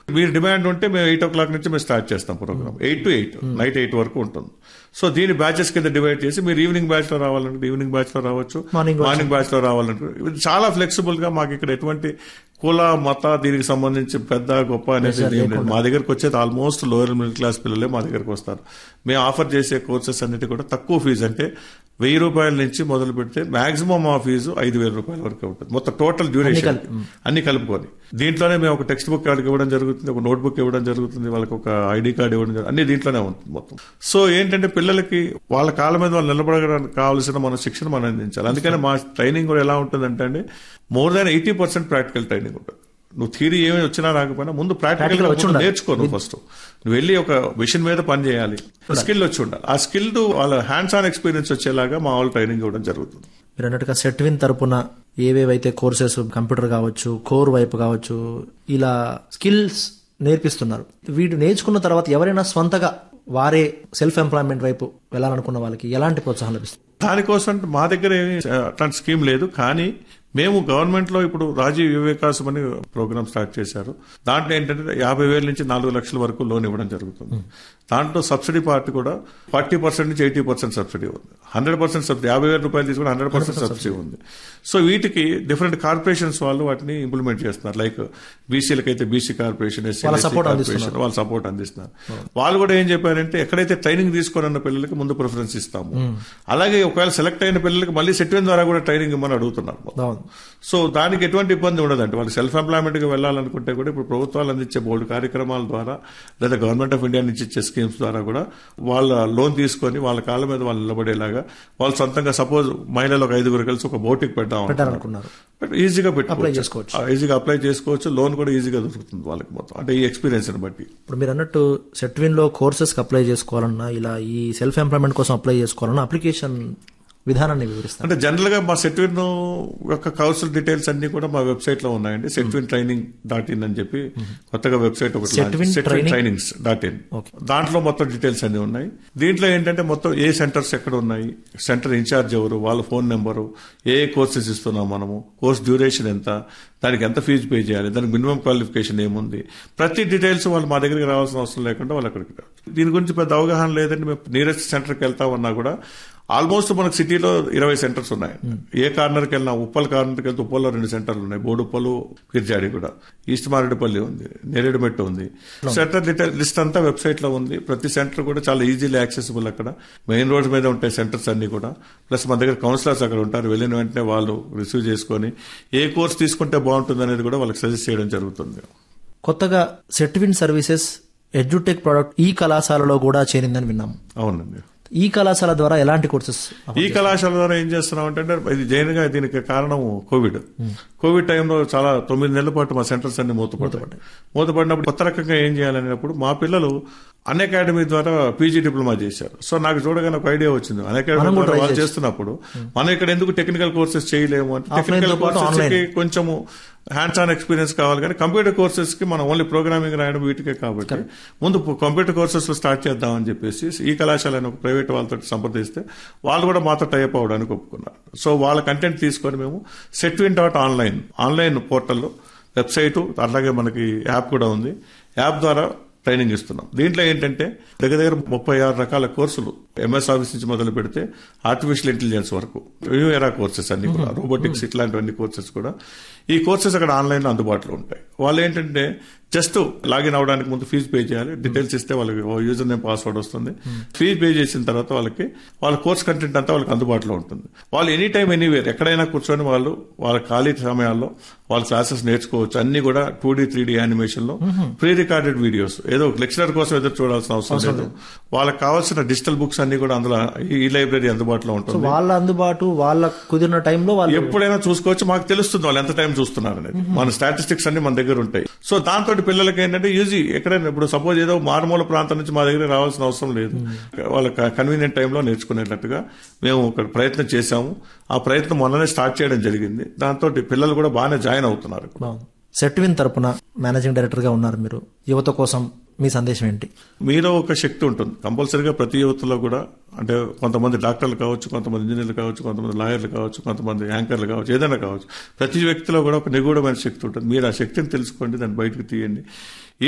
మీరు డిమాండ్ ఉంటే మేము ఎయిట్ ఓ క్లాక్ నుంచి మేము స్టార్ట్ చేస్తాం programme eight to eight night eight వరకు ఉంటుంది సో దీని బ్యాచెస్ కింద డివైడ్ చేసి మీరు ఈవినింగ్ బ్యాచ్ లో రావాలంటే ఈవినింగ్ బ్యాచ్ లో రావచ్చు Morning batch. మార్నింగ్ బ్యాచ్ లో రావాలంటే ఇది చాలా ఫ్లెక్సిబుల్ గా మాకు ఇక్కడ ఎటువంటి కుల మత దీనికి సంబంధించి పెద్ద గొప్ప అనేది ఏం లేదు మా దగ్గరకు వచ్చేది ఆల్మోస్ట్ లోయర్ మిడిల్ క్లాస్ పిల్లలే మా దగ్గరకు వస్తారు మేము ఆఫర్ చేసే కోర్సెస్ అన్నిటి కూడా తక్కువ ఫీజు అంటే వెయ్యి రూపాయల నుంచి మొదలు పెడితే మాక్సిమం ఆ ఫీజు ఐదు వేల రూపాయల వరకు ఉంటుంది మొత్తం టోటల్ డ్యూరేషన్ అన్ని కలుపుకొని దీంట్లోనే మేము ఒక టెక్స్ట్ బుక్ వాళ్ళకి ఇవ్వడం జరుగుతుంది ఒక నోట్ బుక్ ఇవ్వడం జరుగుతుంది వాళ్ళకి ఒక ఐడి కార్డు ఇవ్వడం జరుగుతుంది అన్ని దీంట్లోనే ఉంటుంది మొత్తం సో ఏంటంటే పిల్లలకి వాళ్ళ కాళ్ళ మీద వాళ్ళు నిలబడడానికి కావాల్సిన మన శిక్షణ మనం అందించాలి అందుకని మా ట్రైనింగ్ కూడా ఎలా ఉంటుందంటే అండి more than eighty percent practical training ఉంటుంది నువ్వు థియరీ ఏమి వచ్చినా రాకపోయినా ముందు ప్రాక్టికల్ Practical వచ్చి ఉండాలి. నేర్చుకో నువ్వు ఫస్ట్ నువ్వు వెళ్ళి ఒక మిషన్ మీద పని చేయాలి స్కిల్ వచ్చి ఉండాలి ఆ స్కిల్ వాళ్ళ హ్యాండ్స్ ఆన్ ఎక్స్పీరియన్స్ వచ్చేలాగా మా వాళ్ళు ట్రైనింగ్ ఇవ్వడం జరుగుతుంది మీరు అన్నట్టుగా సెట్విన్ తరపున ఏవేవైతే కోర్సెస్ కంప్యూటర్ కావచ్చు కోర్ వైపు కావచ్చు ఇలా స్కిల్స్ నేర్పిస్తున్నారు వీటి నేర్చుకున్న తర్వాత ఎవరైనా స్వంతగా వారే సెల్ఫ్ ఎంప్లాయ్మెంట్ వైపు వెళ్ళాలనుకున్న వాళ్ళకి ఎలాంటి ప్రోత్సాహం లభిస్తుంది దానికోసం మా దగ్గర ఏమీ అట్లాంటి స్కీమ్ లేదు కానీ మేము గవర్నమెంట్ లో ఇప్పుడు రాజీవ్ వివేకాసం అని ప్రోగ్రామ్ స్టార్ట్ చేశారు దాంట్లో ఏంటంటే యాభై వేల నుంచి నాలుగు లక్షల వరకు లోన్ ఇవ్వడం జరుగుతుంది దాంట్లో సబ్సిడీ పార్ట్ కూడా ఫార్టీ పర్సెంట్ నుంచి ఎయిటీ పర్సెంట్ సబ్సిడీ ఉంది హండ్రెడ్ పర్సెంట్ సబ్సిడీ యాభై వేల రూపాయలు తీసుకుని హండ్రెడ్ పర్సెంట్ సబ్సిడీ ఉంది సో వీటికి డిఫరెంట్ కార్పొరేషన్స్ వాళ్ళు వాటిని ఇంప్లిమెంట్ చేస్తున్నారు లైక్ బీసీలకు అయితే బీసీ కార్పొరేషన్ ఎస్సీ వాళ్ళ support కార్పొరేషన్ వాళ్ళు సపోర్ట్ అందిస్తున్నారు వాళ్ళు కూడా ఏం చెప్పారంటే ఎక్కడైతే ట్రైనింగ్ తీసుకున్న పిల్లలకి ముందు ప్రిఫరెన్స్ ఇస్తాము అలాగే ఒకవేళ సెలెక్ట్ అయిన పిల్లలకి మళ్ళీ సెట్వెన్ ద్వారా కూడా ట్రైనింగ్ ఇవ్వమని అడుగుతున్నారు అవును సో దానికి ఎటువంటి ఇబ్బంది ఉండదండి వాళ్ళు సెల్ఫ్ ఎంప్లాయ్మెంట్ కి వెళ్ళాలనుకుంటే కూడా ఇప్పుడు ప్రభుత్వాలు అందించే బోర్డు కార్యక్రమాల ద్వారా లేదా గవర్నమెంట్ ఆఫ్ ఇండియా నుంచి ఇచ్చే స్కీమ్స్ ద్వారా కూడా వాళ్ళ లోన్ తీసుకొని వాళ్ళ కాళ్ళ మీద వాళ్ళు నిలబడేలాగా వాళ్ళు సొంతంగా సపోజ్ మహిళలు ఒక ఐదుగురు కలిసి ఒక బోటికి పెడదాం పెట్టాలనుకున్నారు బట్ ఈజీగా Apply పెట్టుకోవచ్చు చేసుకోవచ్చు. ఆ, ఈజీగా అప్లై చేసుకోవచ్చు లోన్ కూడా ఈజీగా దొరుకుతుంది వాళ్ళకి మొత్తం అంటే ఈ ఎక్స్పీరియన్స్ ని బట్టి ఇప్పుడు మీరు అన్నట్టు సెట్విన్ లో కోర్సెస్ కి అప్లై చేసుకోవాలన్నా ఇలా ఈ సెల్ఫ్ ఎంప్లాయ్మెంట్ కోసం అప్లై చేసుకోవాలన్నా అప్లికేషన్ విధానాన్ని వివరిస్తాను అంటే జనరల్ గా మా సెట్విన్ యొక్క కౌన్సిల్ డీటెయిల్స్ అన్ని కూడా మా వెబ్సైట్ లో ఉన్నాయండి సెట్విన్ ట్రైనింగ్ డాట్ ఇన్ అని చెప్పి కొత్తగా వెబ్సైట్ ఒకటి Setwin Setwin Training- trainings dot in దాంట్లో మొత్తం డీటెయిల్స్ అన్ని ఉన్నాయి దీంట్లో ఏంటంటే మొత్తం ఏ సెంటర్స్ ఎక్కడ ఉన్నాయి సెంటర్ ఇన్ఛార్జ్ ఎవరు వాళ్ళ ఫోన్ నెంబరు ఏ కోర్సెస్ ఇస్తున్నాం మనము కోర్స్ డ్యూరేషన్ ఎంత దానికి ఎంత ఫీజు పే చేయాలి దానికి మినిమం క్వాలిఫికేషన్ ఏముంది ప్రతి డీటెయిల్స్ వాళ్ళు మా దగ్గరికి రావాల్సిన అవసరం లేకుండా వాళ్ళు అక్కడికి రా- దీని గురించి పెద్ద అవగాహన లేదంటే మేము నియరెస్ట్ సెంటర్కి వెళ్తామన్నా కూడా ఆల్మోస్ట్ మనకు సిటీలో ఇరవై సెంటర్స్ ఉన్నాయి ఏ కార్నర్కి వెళ్ళినా ఉప్పల్ కార్నర్కి వెళ్తే ఉప్పల్లో రెండు సెంటర్లు ఉన్నాయి బోడుప్పలు పిర్జాడి కూడా ఈస్ట్ మారేడుపల్లి ఉంది నేరేడుమెట్టు ఉంది సెంటర్ డీటెయిల్ లిస్ట్ అంతా వెబ్సైట్ లో ఉంది ప్రతి సెంటర్ కూడా చాలా ఈజీలీ యాక్సెసిబుల్ అక్కడ మెయిన్ రోడ్ మీద ఉంటాయి సెంటర్స్ అన్ని కూడా ప్లస్ మన దగ్గర కౌన్సిలర్స్ అక్కడ ఉంటారు వెళ్ళిన వెంటనే వాళ్ళు రిసీవ్ చేసుకొని ఏ కోర్స్ తీసుకుంటే బాగుంటుంది అనేది కూడా వాళ్ళకి సజెస్ట్ చేయడం జరుగుతుంది కొత్తగా సెట్విన్ సర్వీసెస్ ఎడ్యుటెక్ ప్రోడక్ట్ ఈ కళాశాలలో కూడా చేరిందని విన్నాము అవునండి ఈ కళాశాల ద్వారా ఎలాంటి కోర్సెస్ ఈ కళాశాల ద్వారా ఏం చేస్తున్నాం అంటే ఇది జైన్గా దీనికి కారణం కోవిడ్ కోవిడ్ టైంలో చాలా తొమ్మిది నెలల పాటు మా సెంటర్స్ అన్ని మూతపడ్డాయి మూతపడినప్పుడు కొత్త రకంగా ఏం చేయాలనేటప్పుడు మా పిల్లలు అన్ అకాడమీ ద్వారా పీజీ డిప్లొమా చేశారు సో నాకు చూడగానే ఒక ఐడియా వచ్చింది అన్ అకాడమీ ద్వారా వాళ్ళు చేస్తున్నప్పుడు మనం ఇక్కడ ఎందుకు టెక్నికల్ కోర్సెస్ చేయలేము అంటే టెక్నికల్ తో పాటు కోర్సెస్ కి కొంచెము హ్యాండ్స్ ఆన్ ఎక్స్పీరియన్స్ కావాలి కానీ కంప్యూటర్ కోర్సెస్ కి మనం ఓన్లీ ప్రోగ్రామింగ్ రాయడం వీటికే కాబట్టి ముందు కంప్యూటర్ కోర్సెస్ స్టార్ట్ చేద్దామని చెప్పేసి ఈ కళాశాల అని ఒక ప్రైవేట్ వాళ్ళతో సంప్రదిస్తే వాళ్ళు కూడా మాతో టైప్ అవడానికి ఒప్పుకున్నారు సో వాళ్ళ కంటెంట్ తీసుకొని మేము సెట్విన్ డాట్ ఆన్లైన్ ఆన్లైన్ పోర్టల్లో వెబ్సైట్ అలాగే మనకి యాప్ కూడా ఉంది యాప్ ద్వారా ట్రైనింగ్ ఇస్తున్నాం దీంట్లో ఏంటంటే దగ్గర దగ్గర ముప్పై ఆరు రకాల కోర్సులు ఎంఎస్ ఆఫీస్ నుంచి మొదలు పెడితే ఆర్టిఫిషియల్ ఇంటెలిజెన్స్ వరకు న్యూ ఎరా కోర్సెస్ అన్ని కూడా రోబోటిక్స్ ఇట్లాంటివన్నీ కోర్సెస్ కూడా ఈ కోర్సెస్ అక్కడ ఆన్లైన్ లో అందుబాటులో ఉంటాయి వాళ్ళు ఏంటంటే జస్ట్ లాగిన్ అవడానికి ముందు ఫీజు పే చేయాలి డీటెయిల్స్ ఇస్తే వాళ్ళకి యూజర్ నేమ్ పాస్వర్డ్ వస్తుంది ఫీజు పే చేసిన తర్వాత వాళ్ళకి వాళ్ళ కోర్స్ కంటెంట్ అంతా వాళ్ళకి అందుబాటులో ఉంటుంది వాళ్ళు ఎనీ టైం ఎనీవేర్ ఎక్కడైనా కూర్చొని వాళ్ళు వాళ్ళ ఖాళీ సమయాల్లో వాళ్ళ క్లాసెస్ నేర్చుకోవచ్చు అన్ని కూడా two D three D animation లో ప్రీ రికార్డెడ్ వీడియోస్ ఏదో లెక్చరర్ కోసం ఎదురు చూడాల్సిన అవసరం లేదు వాళ్ళకి కావాల్సిన డిజిటల్ బుక్స్ అన్ని కూడా అందులో ఈ లైబ్రరీ అందుబాటులో ఉంటుంది వాళ్ళ అందుబాటు వాళ్ళ కుదిరిన టైంలో వాళ్ళు ఎప్పుడైనా చూసుకోవచ్చు మాకు తెలుస్తుంది వాళ్ళు ఎంత టైం చూస్తున్నారు అనేది మన స్టాటిస్టిక్స్ అన్ని మన దగ్గర ఉంటాయి సో దాంతో పిల్లలకి ఏంటంటే ఈజీ ఎక్కడైనా ఇప్పుడు సపోజ్ ఏదో మారుమూల ప్రాంతం నుంచి మా దగ్గర రావాల్సిన అవసరం లేదు వాళ్ళ కన్వీనియంట్ టైంలో నేర్చుకునేటట్టుగా మేము ఒక ప్రయత్నం చేశాము ఆ ప్రయత్నం మొన్ననే స్టార్ట్ చేయడం జరిగింది దాంతో పిల్లలు కూడా బాగానే జాయిన్ అవుతున్నారు బాగుంది సెట్విన్ తరపున మేనేజింగ్ డైరెక్టర్ గా ఉన్నారు మీరు యువత కోసం మీ సందేశం ఏంటి మీలో ఒక శక్తి ఉంటుంది కంపల్సరీగా ప్రతి యువతలో కూడా అంటే కొంతమంది డాక్టర్లు కావచ్చు కొంతమంది ఇంజనీర్లు కావచ్చు కొంతమంది లాయర్లు కావచ్చు కొంతమంది యాంకర్లు కావచ్చు ఏదైనా కావచ్చు ప్రతి వ్యక్తిలో కూడా ఒక నిగూఢమైన శక్తి ఉంటుంది మీరు ఆ శక్తిని తెలుసుకోండి దాన్ని బయటకు తీయండి